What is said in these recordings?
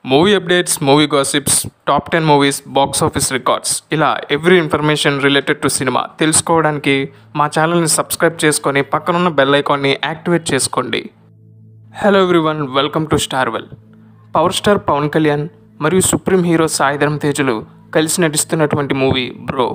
movie updates movie gossips top ten movies box office records ఇలా every information related to cinema తెలుసుకోవడానికి మా ఛానల్ని subscribe చేసుకొని పక్కనున్న బెల్ ఐకాన్ని యాక్టివేట్ చేసుకోండి హలో ఎవ్రీవన్ వెల్కమ్ టు స్టార్వెల్ పవర్ స్టార్ పవన్ కళ్యాణ్ మరియు సుప్రీం హీరో సాయిధరం తేజులు కలిసి నటిస్తున్నటువంటి మూవీ బ్రో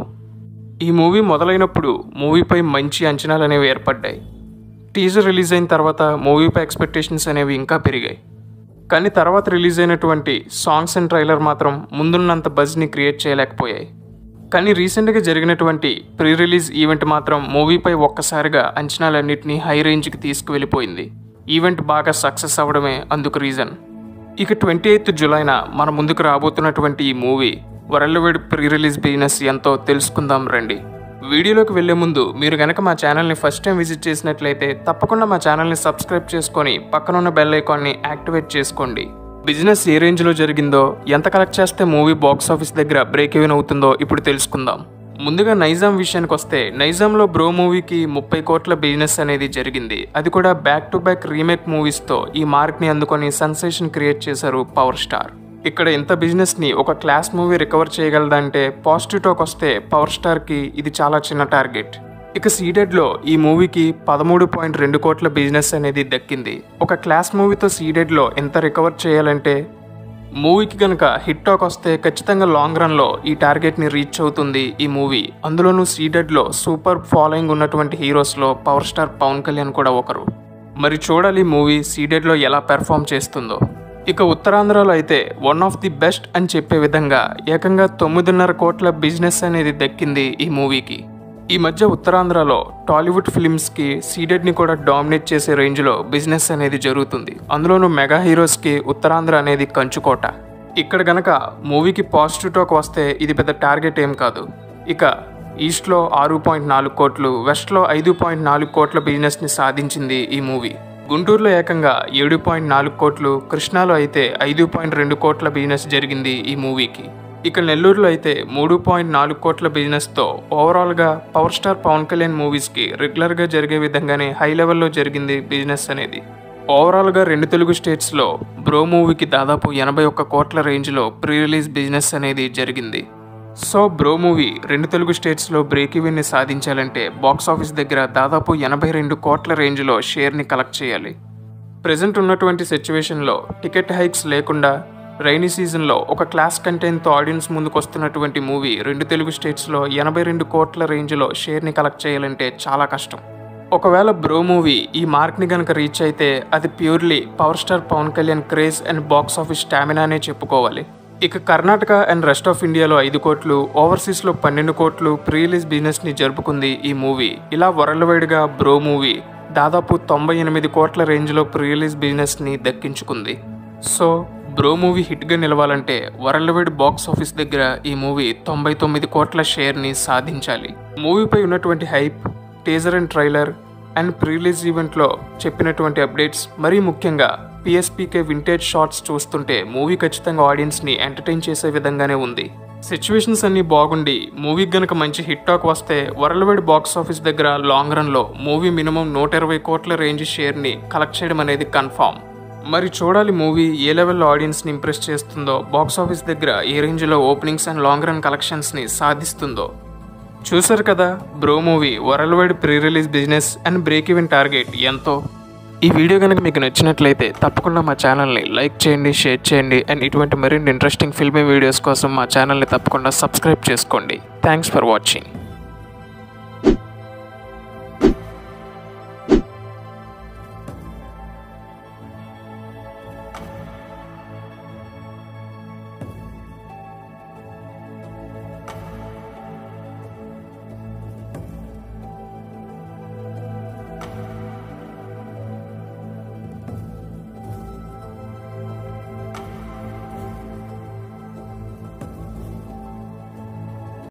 ఈ మూవీ మొదలైనప్పుడు మూవీపై మంచి అంచనాలు అనేవి ఏర్పడ్డాయి టీజర్ రిలీజ్ అయిన తర్వాత మూవీపై ఎక్స్పెక్టేషన్స్ అనేవి ఇంకా పెరిగాయి కానీ తర్వాత రిలీజ్ అయినటువంటి సాంగ్స్ అండ్ ట్రైలర్ మాత్రం ముందున్నంత బజ్ని క్రియేట్ చేయలేకపోయాయి కానీ రీసెంట్గా జరిగినటువంటి ప్రీ రిలీజ్ ఈవెంట్ మాత్రం మూవీపై ఒక్కసారిగా అంచనాలన్నింటినీ హై రేంజ్కి తీసుకువెళ్ళిపోయింది ఈవెంట్ బాగా సక్సెస్ అవ్వడమే అందుకు రీజన్ ఇక ట్వంటీ ఎయిత్ జులైన మన ముందుకు రాబోతున్నటువంటి ఈ movie world pre release business ఎంతో తెలుసుకుందాం రండి వీడియోలోకి వెళ్లే ముందు మీరు గనక మా ఛానల్ని ఫస్ట్ టైం విజిట్ చేసినట్లయితే తప్పకుండా మా ఛానల్ని సబ్స్క్రైబ్ చేసుకొని పక్కనున్న బెల్ ఐకాన్ని యాక్టివేట్ చేసుకోండి బిజినెస్ ఏ రేంజ్లో జరిగిందో ఎంత కలెక్ట్ చేస్తే మూవీ బాక్స్ ఆఫీస్ దగ్గర బ్రేక్ ఈవెన్ అవుతుందో ఇప్పుడు తెలుసుకుందాం ముందుగా నైజాం విషయానికి వస్తే నైజాంలో బ్రో మూవీకి ముప్పై కోట్ల బిజినెస్ అనేది జరిగింది అది కూడా బ్యాక్ టు బ్యాక్ రీమేక్ మూవీస్తో ఈ మార్క్ని అందుకొని సెన్సేషన్ క్రియేట్ చేశారు పవర్ స్టార్ ఇక్కడ ఇంత బిజినెస్ని ఒక క్లాస్ మూవీ రికవర్ చేయగలదంటే పాజిటివ్ టాక్ వస్తే పవర్ స్టార్కి ఇది చాలా చిన్న టార్గెట్ ఇక సీడెడ్లో ఈ మూవీకి పదమూడు పాయింట్ రెండు కోట్ల బిజినెస్ అనేది దక్కింది ఒక క్లాస్ మూవీతో సీడెడ్లో ఎంత రికవర్ చేయాలంటే మూవీకి కనుక హిట్ టాక్ వస్తే ఖచ్చితంగా లాంగ్ రన్లో ఈ టార్గెట్ని రీచ్ అవుతుంది ఈ మూవీ అందులోనూ సీడెడ్లో సూపర్ ఫాలోయింగ్ ఉన్నటువంటి హీరోస్లో పవర్ స్టార్ పవన్ కళ్యాణ్ కూడా ఒకరు మరి చూడాలి మూవీ సీడెడ్లో ఎలా పెర్ఫామ్ చేస్తుందో ఇక ఉత్తరాంధ్రలో అయితే వన్ ఆఫ్ ది బెస్ట్ అని చెప్పే విధంగా ఏకంగా తొమ్మిదిన్నర కోట్ల బిజినెస్ అనేది దక్కింది ఈ మూవీకి ఈ మధ్య ఉత్తరాంధ్రలో టాలీవుడ్ ఫిలిమ్స్కి సీడెడ్ని కూడా డామినేట్ చేసే రేంజ్లో బిజినెస్ అనేది జరుగుతుంది అందులోనూ మెగా హీరోస్కి ఉత్తరాంధ్ర అనేది కంచుకోట ఇక్కడ గనక మూవీకి పాజిటివ్ టాక్ వస్తే ఇది పెద్ద టార్గెట్ ఏం కాదు ఇక ఈస్ట్లో ఆరు పాయింట్ నాలుగు కోట్లు వెస్ట్లో ఐదు పాయింట్ నాలుగు కోట్ల బిజినెస్ని సాధించింది ఈ మూవీ గుంటూరులో ఏకంగా ఏడు పాయింట్ నాలుగు కోట్లు కృష్ణాలో అయితే ఐదు పాయింట్ రెండు కోట్ల బిజినెస్ జరిగింది ఈ మూవీకి ఇక నెల్లూరులో అయితే మూడు పాయింట్ నాలుగు కోట్ల బిజినెస్తో ఓవరాల్గా పవర్ స్టార్ పవన్ కళ్యాణ్ మూవీస్కి రెగ్యులర్గా జరిగే విధంగానే హై లెవెల్లో జరిగింది బిజినెస్ అనేది ఓవరాల్గా రెండు తెలుగు స్టేట్స్లో బ్రో మూవీకి దాదాపు ఎనభై ఒక్క కోట్ల రేంజ్లో ప్రీ రిలీజ్ బిజినెస్ అనేది జరిగింది సో బ్రో మూవీ రెండు తెలుగు స్టేట్స్లో బ్రేక్ ఈవెన్ని సాధించాలంటే బాక్స్ ఆఫీస్ దగ్గర దాదాపు ఎనభై రెండు కోట్ల రేంజ్లో షేర్ని కలెక్ట్ చేయాలి ప్రజెంట్ ఉన్నటువంటి సిచ్యువేషన్లో టికెట్ హైక్స్ లేకుండా రైనీ సీజన్లో ఒక క్లాస్ కంటెంట్తో ఆడియన్స్ ముందుకు వస్తున్నటువంటి మూవీ రెండు తెలుగు స్టేట్స్లో ఎనభై రెండు కోట్ల రేంజ్లో షేర్ని కలెక్ట్ చేయాలంటే చాలా కష్టం ఒకవేళ బ్రో మూవీ ఈ మార్క్ని గనక రీచ్ అయితే అది purely power star Pawan Kalyan craze and box office స్టామినానే చెప్పుకోవాలి ఇక కర్ణాటక అండ్ రెస్ట్ ఆఫ్ ఇండియాలో ఐదు కోట్లు ఓవర్సీస్లో పన్నెండు కోట్లు ప్రీ రిలీజ్ బిజినెస్ని జరుపుకుంది ఈ మూవీ ఇలా వరల్డ్ వైడ్గా బ్రో మూవీ దాదాపు తొంభై ఎనిమిది కోట్ల రేంజ్లో ప్రీ రిలీజ్ బిజినెస్ని దక్కించుకుంది సో బ్రో మూవీ హిట్గా నిలవాలంటే వరల్డ్ వైడ్ బాక్స్ ఆఫీస్ దగ్గర ఈ మూవీ తొంభై తొమ్మిది కోట్ల షేర్ని సాధించాలి మూవీపై ఉన్నటువంటి hype teaser and trailer and pre release ఈవెంట్లో చెప్పినటువంటి అప్డేట్స్ మరీ ముఖ్యంగా పిఎస్పీకే వింటేజ్ షార్ట్స్ చూస్తుంటే మూవీ ఖచ్చితంగా ఆడియన్స్ని ఎంటర్టైన్ చేసే విధంగానే ఉంది సిచ్యువేషన్స్ అన్నీ బాగుండి మూవీకి గనక మంచి హిట్ టాక్ వస్తే వరల్డ్ వైడ్ బాక్స్ ఆఫీస్ దగ్గర లాంగ్ రన్లో మూవీ మినిమం నూట ఇరవై కోట్ల రేంజ్ షేర్ని కలెక్ట్ చేయడం అనేది కన్ఫామ్ మరి చూడాలి మూవీ ఏ లెవెల్లో ఆడియన్స్ని ఇంప్రెస్ చేస్తుందో బాక్స్ ఆఫీస్ దగ్గర ఏ రేంజ్లో ఓపెనింగ్స్ అండ్ లాంగ్ రన్ కలెక్షన్స్ని సాధిస్తుందో చూసారు కదా bro movie world wide pre release business and break even target ఎంతో ఈ వీడియో కనుక మీకు నచ్చినట్లయితే తప్పకుండా మా ఛానల్ని లైక్ చేయండి షేర్ చేయండి అండ్ ఇటువంటి మరిన్ని ఇంట్రెస్టింగ్ ఫిల్మీ వీడియోస్ కోసం మా ఛానల్ని తప్పకుండా సబ్స్క్రైబ్ చేసుకోండి థ్యాంక్స్ ఫర్ వాచింగ్